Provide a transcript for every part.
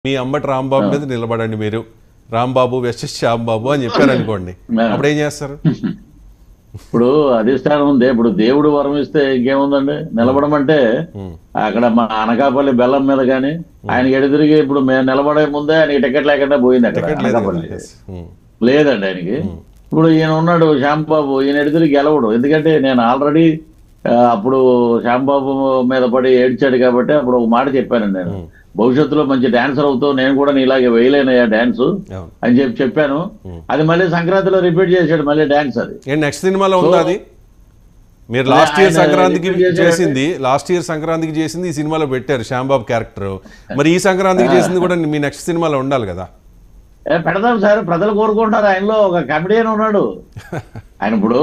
మీ అమ్మటి రాంబాబు మీద నిలబడండి మీరు రాంబాబు వెస్టెస్ శ్యాంబాబు అని చెప్పారు అనుకోండి అప్పుడు ఏం చేస్తారు ఇప్పుడు అధిష్టానం ఉంది ఇప్పుడు దేవుడు వరం ఇస్తే ఇంకేముందండి నిలబడమంటే ఉమ్, అక్కడ మన అనకాపల్లి బెల్లం మీద కానీ ఆయనకి ఎదురుగా ఇప్పుడు మేము నిలబడే ముందే ఆయనకి టికెట్ లేకుండా పోయింది అక్కడ టికెట్ లేదు కదా. అనకాపల్లి Yes. ఉమ్, లేదండి ఆయనకి ఇప్పుడు ఈయన ఉన్నాడు శ్యాంబాబు ఈయన ఎడుతురు గెలవడు ఎందుకంటే నేను ఆల్రెడీ అప్పుడు శ్యాంబాబు మీద పడి ఏడ్చాడు కాబట్టి అప్పుడు ఒక మాట చెప్పానండి నేను భవిష్యత్తులో మంచి డాన్సర్ అవుతావు నేను కూడా నీలాగే వేయలేనయ్యా డాన్స్ అవును అని చెప్పి చెప్పాను అది మళ్ళీ సంక్రాంతిలో రిపీట్ చేశాడు మళ్ళీ డాన్స్ అది ఏంటి నెక్స్ట్ సినిమాలో ఉందా అది మీరు లాస్ట్ ఇయర్ ఆయన సంక్రాంతికి repeat చేశాడు. చేసింది లాస్ట్ ఇయర్ సంక్రాంతికి చేసింది ఈ సినిమాలో పెట్టారు శ్యాంబాబు క్యారెక్టర్ మరి ఈ సంక్రాంతికి చేసింది కూడా మీ నెక్స్ట్ సినిమాలో ఉండాలి కదా ఏ, పెడదాం సార్ ప్రజలు కోరుకుంటారు ఆయనలో ఒక కమెడియన్ ఉన్నాడు ఆయన ఇప్పుడు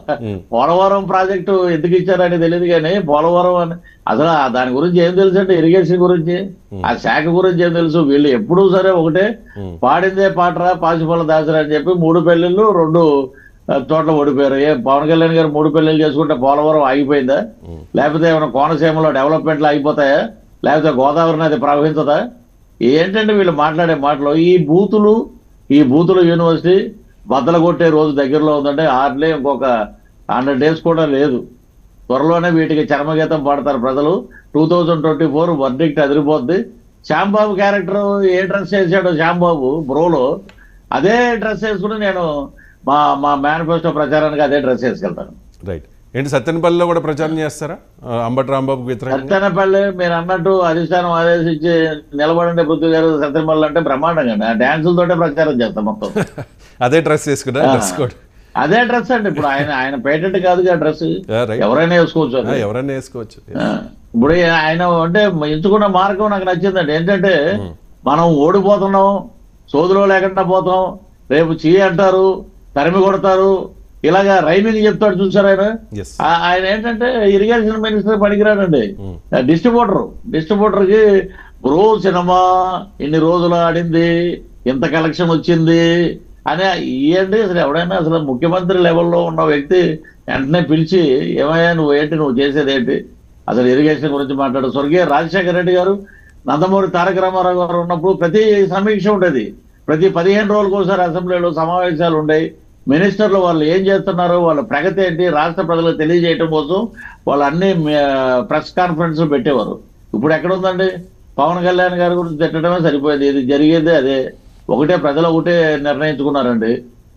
పోలవరం ప్రాజెక్టు ఎందుకు ఇచ్చారని తెలియదు కానీ పోలవరం అని అసలు ఆ దాని గురించి ఏం తెలుసు అంటే ఇరిగేషన్ గురించి ఆ శాఖ గురించి ఏం తెలుసు వీళ్ళు ఎప్పుడూ సరే ఒకటే పాడిందే పాటరా పాసిపల్ల దాసరా అని చెప్పి మూడు పెళ్లిళ్ళు రెండు ఆ, చోట్ల ఓడిపోయారు ఏ పవన్ కళ్యాణ్ గారు మూడు పెళ్లిళ్ళు చేసుకుంటే పోలవరం ఆగిపోయిందా లేకపోతే ఏమైనా కోనసీమలో డెవలప్మెంట్లు ఆగిపోతాయా లేకపోతే గోదావరి నది ప్రవహించదా ఏంటంటే వీళ్ళు మాట్లాడే మాటలు ఈ బూతులు ఈ బూతుల యూనివర్సిటీ బద్దలు కొట్టే రోజు దగ్గరలో ఉందంటే హార్డ్లీ ఇంకొక హండ్రెడ్ డేస్ కూడా లేదు త్వరలోనే వీటికి చర్మగీతం పాడతారు ప్రజలు two thousand twenty four verdict అదిరిపోద్ది శ్యాంబాబు క్యారెక్టర్ ఏ డ్రెస్ వేసాడు శ్యాంబాబు బ్రోలో అదే డ్రెస్ వేసుకుని నేను మా మా మేనిఫెస్టో ప్రచారానికి అదే డ్రెస్ వేసుకెళ్తాను రైట్ ఏంటి సత్యనపల్లిలో కూడా ప్రచారం చేస్తారా ఆ, అంబటి రాంబాబుకి వ్యతిరేకంగా సత్యనపల్లి మీరు అన్నట్టు అధిష్టానం ఆదేశించి నిలబడండి పృథ్వీ గారు సత్యనపల్లి అంటే బ్రహ్మాండంగా అండి ఆ డ్యాన్సులతోటే ప్రచారం చేస్తాం మొత్తం అదే డ్రెస్ వేసుకున్నా డ్రెస్ కోడ్ అదే డ్రెస్ అండి ఇప్పుడు ఆయన ఆయన పేటెంట్ కాదుగా డ్రెస్ రైట్ ఎవరైనా వేసుకోవచ్చు అది. ఎవరైనా వేసుకోవచ్చు ఆ, ఇప్పుడు ఆయన అంటే ఎంచుకున్న మార్గం నాకు నచ్చిందండి ఏంటంటే మనం ఓడిపోతున్నాం సోదులో లేకుండా పోతాం రేపు చీ అంటారు తరిమి కొడతారు ఇలాగా రైమింగ్ చెప్తాడు చూసారు ఆయన ఎస్ ఆ- ఆయన ఏంటంటే ఇరిగేషన్ మినిస్టర్ పనికిరాడండి డిస్ట్రిబ్యూటర్ డిస్ట్రిబ్యూటర్ కి బ్రో సినిమా ఇన్ని రోజులు ఆడింది ఇంత కలెక్షన్ వచ్చింది అని ఇవ్వండి అసలు ఎవడైనా అసలు ముఖ్యమంత్రి లెవెల్లో ఉన్న వ్యక్తి వెంటనే పిలిచి ఏమయ్యా నువ్వు ఏంటి నువ్వు చేసేది ఏంటి అసలు ఇరిగేషన్ గురించి మాట్లాడు స్వర్గీయ రాజశేఖర రెడ్డి గారు నందమూరి తారక రామారావు గారు ఉన్నప్పుడు ప్రతి సమీక్ష ఉండేది ప్రతి పదిహేను రోజులకు ఒకసారి అసెంబ్లీలో సమావేశాలు ఉండేవి మినిస్టర్లు వాళ్ళు ఏం చేస్తున్నారో వాళ్ళ ప్రగతి ఏంటి రాష్ట్ర ప్రజలకు తెలియజేయడం కోసం వాళ్ళు అన్ని ప్రెస్ కాన్ఫరెన్స్ పెట్టేవారు ఇప్పుడు ఎక్కడ ఉందండి పవన్ కళ్యాణ్ గారి గురించి తిట్టడమే సరిపోయింది ఇది జరిగేదే అదే ఒకటే ప్రజలు ఒకటే నిర్ణయించుకున్నారండి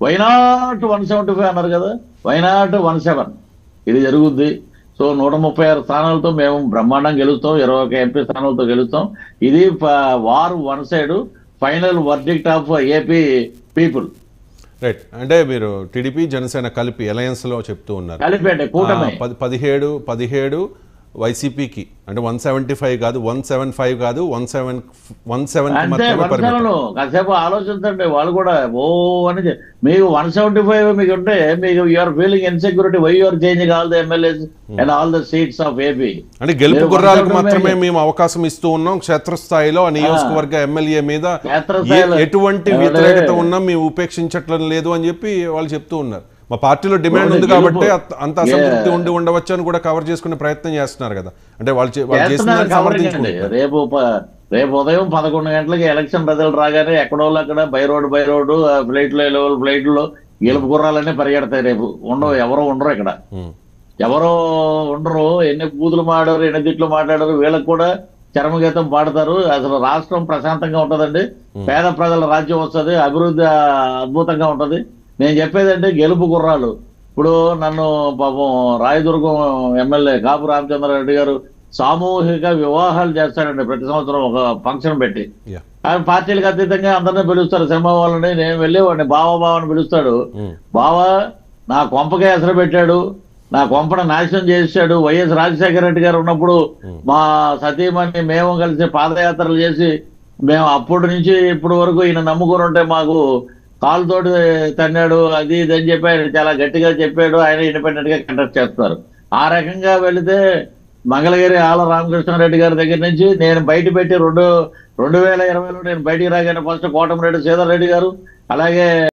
వైనాట్ వన్ సెవెంటీ ఫైవ్ అన్నారు కదా వైనాట్ వన్ సెవెన్ ఇది జరుగుద్ది సో నూట ముప్పై ఆరు స్థానాలతో మేము బ్రహ్మాండం గెలుస్తాం ఇరవై ఒక ఎంపీ స్థానాలతో గెలుస్తాం ఇది war one side final verdict of AP people right అంటే మీరు టీడీపీ జనసేన కలిపి alliance లో చెప్తూ ఉన్నారు కలిపేండి కూటమి ఆ, పది పదిహేడు పదిహేడు వైసీపీకి అంటే వన్ సెవెంటీ ఫైవ్ కాదు వన్ సెవెన్ ఫైవ్ కాదు వన్ సెవెన్ వన్ సెవెన్ అంతే మాత్రమే వన్ పరిమితం సెవెన్ కాసేపు ఆలోచించండి వాళ్ళు కూడా ఓ అని చె- మీకు వన్ సెవెంటీ ఫైవ్ మీకు ఉంటే మీకు you're feeling insecurity why you're changing all the MLAs and all the seats of AP అంటే గెలుపు మీరు గుర్రాలకు 175 మాత్రమే మేము అవకాశం ఇస్తూ ఉన్నాం క్షేత్రస్థాయిలో ఆ నియోజకవర్గ ఎమ్మెల్యే మీద క్షేత్రస్థాయిలో ఏ- ఎటువంటి ఎవరే- వ్యతిరేకత ఉన్నా మేము ఉపేక్షించట్లం లేదు అని చెప్పి వాళ్ళు చెప్తూ ఉన్నారు మా పార్టీలో డిమాండ్ ఉంది గెలుపు- కాబట్టి అత- అంత అసంతృప్తి Yeah. ఉండి ఉండవచ్చు అని కూడా కవర్ చేసుకునే ప్రయత్నం చేస్తున్నారు కదా అంటే వాళ్ళు చే- వాళ్ళు చేసిన చేస్తున్నారు దాన్ని కవరింగ్ అండి సమర్థించుకుంటున్నారు రేపు ప- రేపు ఉదయం పదకొండు గంటలకి ఎలక్షన్ రిజల్ట్ రాగానే ఎక్కడో అక్కడ by road by road flight లో లెవెల్ ఫ్లైట్ లో గెలుపు గుర్రాలన్నీ పరిగెడతాయి రేపు ఉండవు ఎవరు ఉండరు ఇక్కడ ఉమ్. ఎవరో ఉండరు ఎన్ని బూతులు మాట్లాడారు ఎన్ని తిట్లు మాట్లాడారు వీళ్ళకి కూడా చరమగీతం పాడతారు అసలు రాష్ట్రం ప్రశాంతంగా ఉంటదండి పేద ప్రజల రాజ్యం వస్తది అభివృద్ధి ఆ, అద్భుతంగా ఉంటది నేను చెప్పేదంటే గెలుపు గుర్రాలు ఇప్పుడు నన్ను పాపం రాయదుర్గం ఎమ్మెల్యే కాపు రామచంద్రారెడ్డి గారు సామూహిక వివాహాలు చేస్తాడండి ప్రతి సంవత్సరం ఒక ఫంక్షన్ పెట్టి Yeah. ఆయన పార్టీలకు అతీతంగా అందరినీ పిలుస్తారు సినిమా వాళ్ళని నేను వెళ్ళేవాడిని బావ బావని పిలుస్తాడు ఉమ్. బావా నా కొంపకే ఎసరు పెట్టాడు నా కొంపను నాశనం చేశాడు వైఎస్ రాజశేఖర రెడ్డి గారు ఉన్నప్పుడు మా సతీమణి మేము కలిసి పాదయాత్రలు చేసి మేము అప్పటి నుంచి ఇప్పటి వరకు ఈయన నమ్ముకుని ఉంటే మాకు కాలుతోటి తన్నాడు అది ఇది అని చెప్పి ఆయన చాలా గట్టిగా చెప్పాడు ఆయన ఇండిపెండెంట్ గా కండక్ట్ చేస్తారు ఆ రకంగా వెళితే మంగళగిరి ఆల రామకృష్ణారెడ్డి గారి దగ్గర నుంచి నేను బయట పెట్టి రెండు రెండు వేల ఇరవైలో నేను బయటికి రాగానే ఫస్ట్ కోటమిరెడ్డి సీతారెడ్డి గారు అలాగే